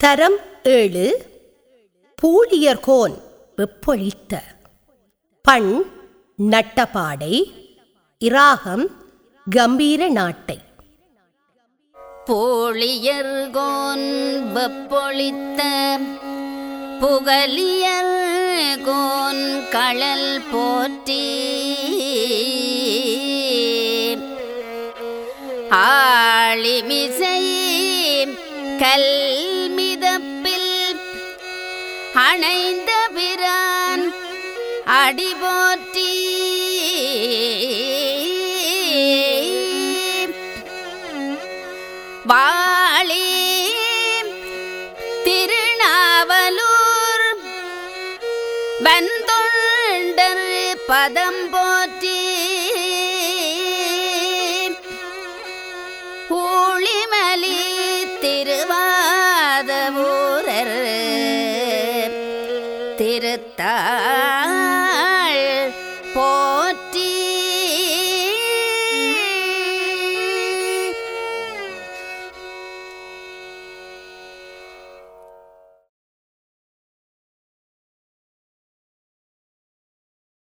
தரம் ஏழு பூழியர்கோன் வெப்பொழித்த பண் நட்டபாடை இராகம் கம்பீர நாட்டை போழியர்கோன் வெப்பொழித்த புகலியர்கோன் களல் போற்றி ஆளிமிசை கல்மிதப்பில் அணைந்த பிரான் அடி போற்றி வாளி திருநாவலூர் வந்தொண்டர் பதம் போற்றி ஊழிமலி திருவாதவூரர் திருத்தாள் போ